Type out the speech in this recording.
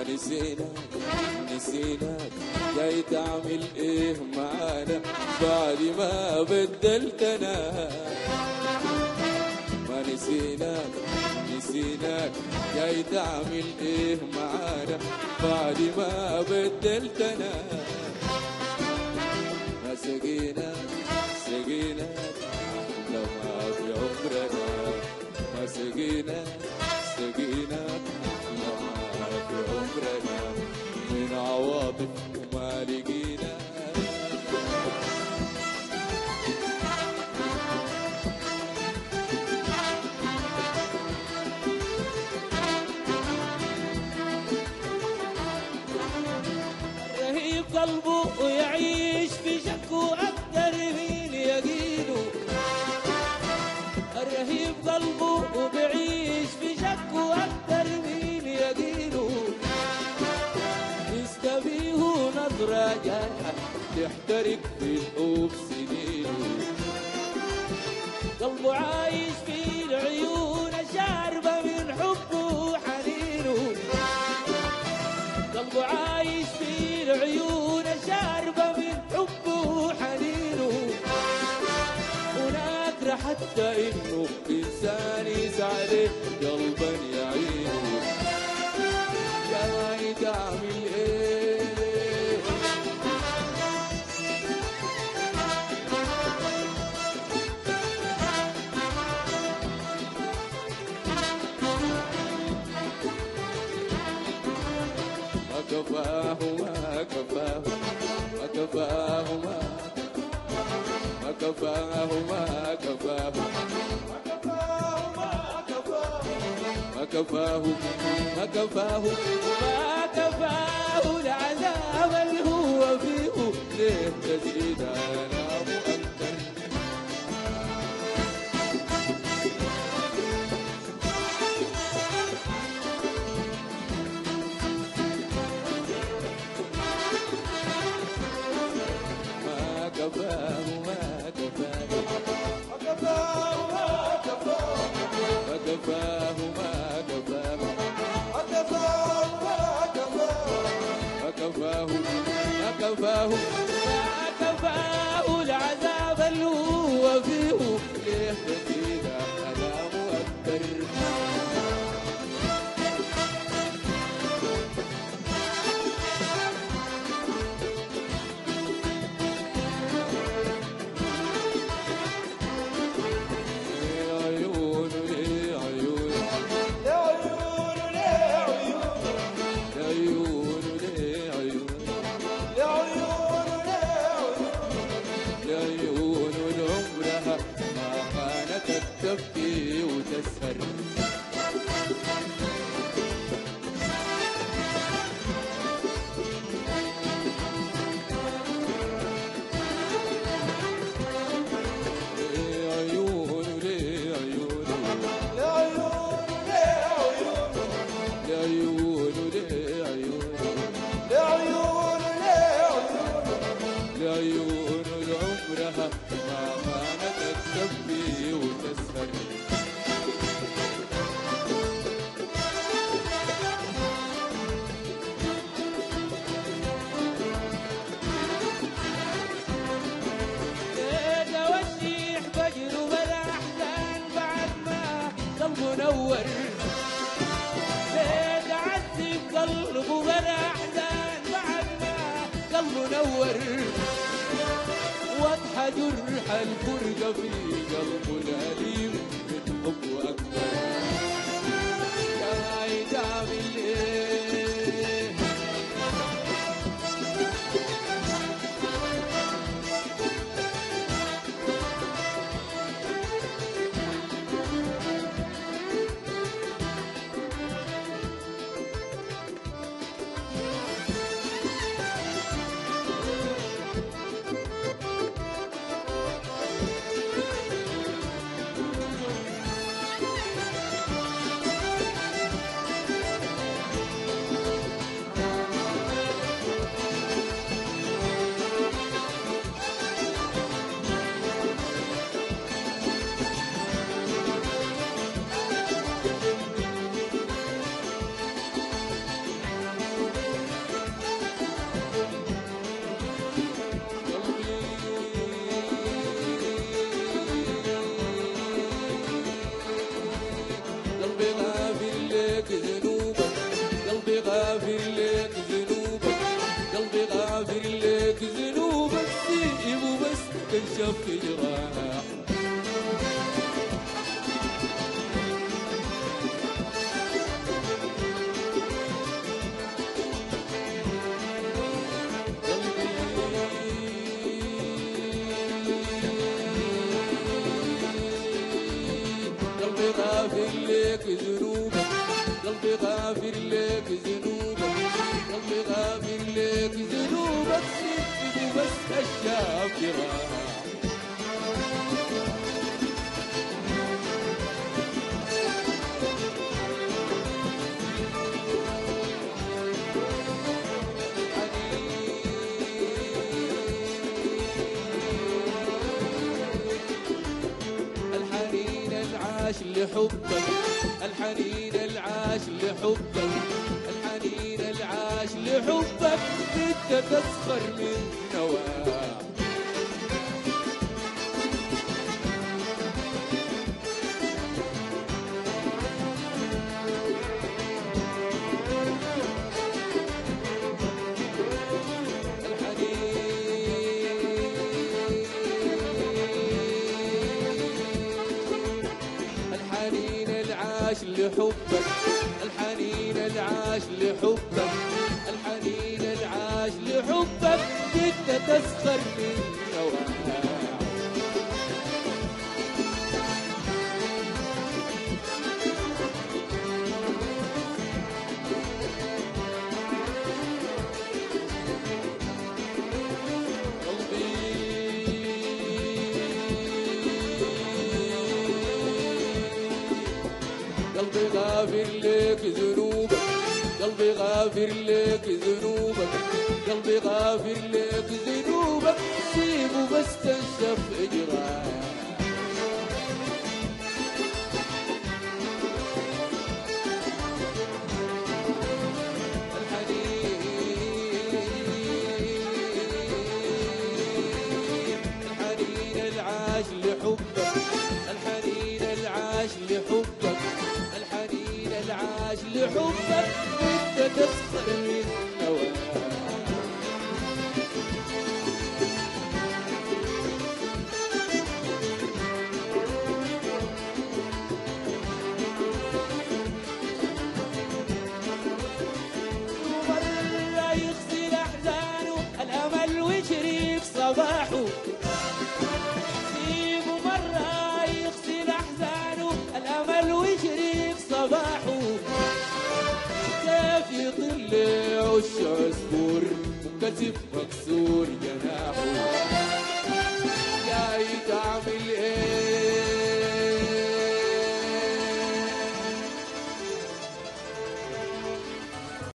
نسيناك نسيناك جاي تعمل ايه معانا بعد ما بدلتنا ما نسيناك نسيناك جاي تعمل ايه معانا بعد ما بدلتنا ما سقيناك سقيناك لما في عمرنا ما سقيناك سقيناك لما في عمرنا من عواطف وما لقينا رهيب قلبه يعيش في شك واكثر من يقينه الرهيب قلبه بيعيش في شك واكثر من يقينه يستبيه نظرة جارحة تحترق في الحب سنينه قلبه عايش في العيون شاربة من حبه وحنينه قلبه عايش في العيون شاربة من حبه وحنينه ونادر حتى انه انسان يسعده قلبا يعينه جاي تعمل ايه ما كفاه ما كفاه ما كفاه ما ما كفاه ما كفاه ما كفاه ما كفاه ما كفاه العذاب اللي هو فيه ليه تزيد انا مؤثر ما كفاه ما كفاه ما كفاه ما كفاه ما كفاه ما كفاه ما كفاه ما كفاه العذاب اللي هو فيه ليه تزيد انا مؤثر ليه عيون ليه عيون ليه عيون ليه عيون لعيون عمرها ما خانت تبكي وتسهر ليه عيون ليه عيون ليه عيون ليه عيون لعيون عمرها ما خانت تبكي وتسهر ليه توشيح فجر بلا احزان بعد ما قلبه نور ليه تعذب قلبه بلا احزان بعد ما قلبه نور واضحة جرح الفرقة في قلبه الأليم من حب أكبر جاي تعمل إيه قلبي غافر لك ذنوبك قلبي غافر لك ذنوبك سيبه بس تنشف جراح قلبي غافر لك ذنوبك قلبي غافر لك ذنوبك قلبي غافر لك ذنوبك سيبه بس كشاف جراح الحنين العاش لحبك الحنين العاش لحبك الحنين العاش لحبك انت تسخر من نواه الحنين العاش لحبك الحنين العاش لحبك الحنين العاش لحبك انت تسخر من نواه قلبي غافر لك ذنوبك قلبي غافر لك ذنوبك قلبي غافر لك ذنوبك سيبه بس تنشف اجراك الحنين الحنين العاش لحبك الحنين العاش لحبك الحنين العاش لحبك انت تسخر من نواه مرة يغسل أحزانه الأمل وشريك صباحه سيبه مرة يغسل أحزانه الأمل وشريك صباحه كيف يطل عش عصفور وكتف مكسور جناحه